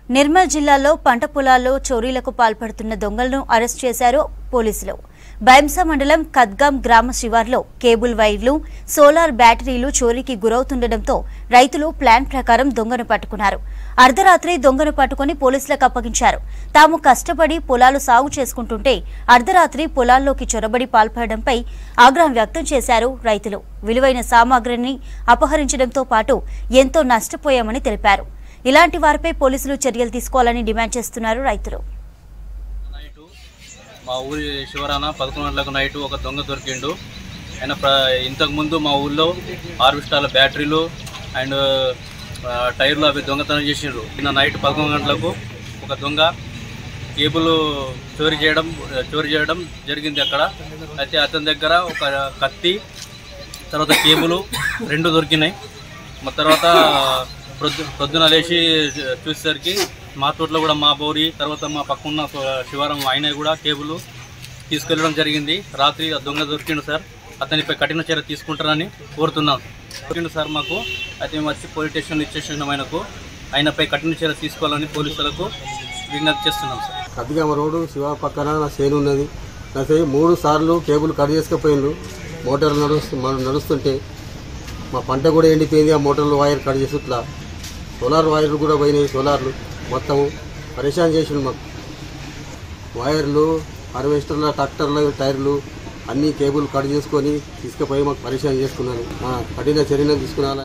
నిర్మల్ జిల్లాలో పంట పొలాల్లో చోరీలకు పాల్పడుతున్న దొంగలను అరెస్ట్ చేశారు పోలీసులు బైంసా మండలం కద్గాం గ్రామ శివార్లో కేబుల్ వైర్లు సోలార్ బ్యాటరీలు చోరీకి గురవుతుండటంతో రైతులు ప్లాన్ ప్రకారం దొంగను పట్టుకున్నారు అర్ధరాత్రి దొంగను పట్టుకుని పోలీసులకు అప్పగించారు తాము కష్టపడి పొలాలు సాగు చేసుకుంటుంటే అర్ధరాత్రి పొలాల్లోకి చొరబడి పాల్పడడంపై ఆగ్రహం వ్యక్తం చేశారు రైతులు విలువైన సామాగ్రిని అపహరించడంతో పాటు ఎంతో నష్టపోయామని తెలిపారు ఇలాంటి వారిపై పోలీసులు చర్యలు తీసుకోవాలని డిమాండ్ చేస్తున్నారు రైతులు నైటు మా ఊరి శివరాన పదకొండు గంటలకు నైటు ఒక దొంగ దొరికిండు ఆయన ప్ర ఇంతకుముందు మా ఊళ్ళో హార్వెస్టార్ల బ్యాటరీలు అండ్ ఆ, టైర్లు అవి దొంగతనం చేసిండ్రు నిన్న నైట్ పదకొండు గంటలకు ఒక దొంగ కేబుల్ చోరీ చేయడం చోరీ చేయడం జరిగింది అక్కడ అయితే అతని దగ్గర ఒక కత్తి తర్వాత కేబుల్ రెండు దొరికినాయి మా తర్వాత ప్రొద్దు ప్రొద్దున లేచి చూసేసరికి మా తోటలో కూడా మా బౌరి తర్వాత మా పక్కన్న శివారం ఆయన కూడా కేబుల్ తీసుకెళ్ళడం జరిగింది రాత్రి ఆ దొంగ దొరికిండు సార్ అతనిపై కఠిన చర్య తీసుకుంటారని కోరుతున్నాం దొరికిండు సార్ మాకు అయితే మేము వచ్చి పోలీస్ స్టేషన్ ఇచ్చేసిన ఆయనకు ఆయనపై కఠిన చర్య తీసుకోవాలని పోలీసులకు విజ్ఞప్తి చేస్తున్నాం సార్ కద్దిగామ రోడ్డు శివ పక్కన నా చేను ఉన్నది నా చేను మూడు సార్లు కేబుల్ కట్ చేసుకుపోయిండ్రు మోటార్ నడుస్తు మనం నడుస్తుంటే మా పంట కూడా ఎండిపోయింది ఆ మోటార్లు వైర్ కట్ చేసి ఇట్లా సోలార్ వైర్లు కూడా పోయినాయి సోలార్లు మొత్తం పరేషాన్ చేసిండు మాకు వైర్లు హార్వెస్టర్ల ట్రాక్టర్ల టైర్లు అన్ని కేబుల్ కట్ చేసుకొని తీసుకుపోయి మాకు పరేషాన్ చేసుకున్నాను ఆ, కఠిన చర్యలు తీసుకున్నాను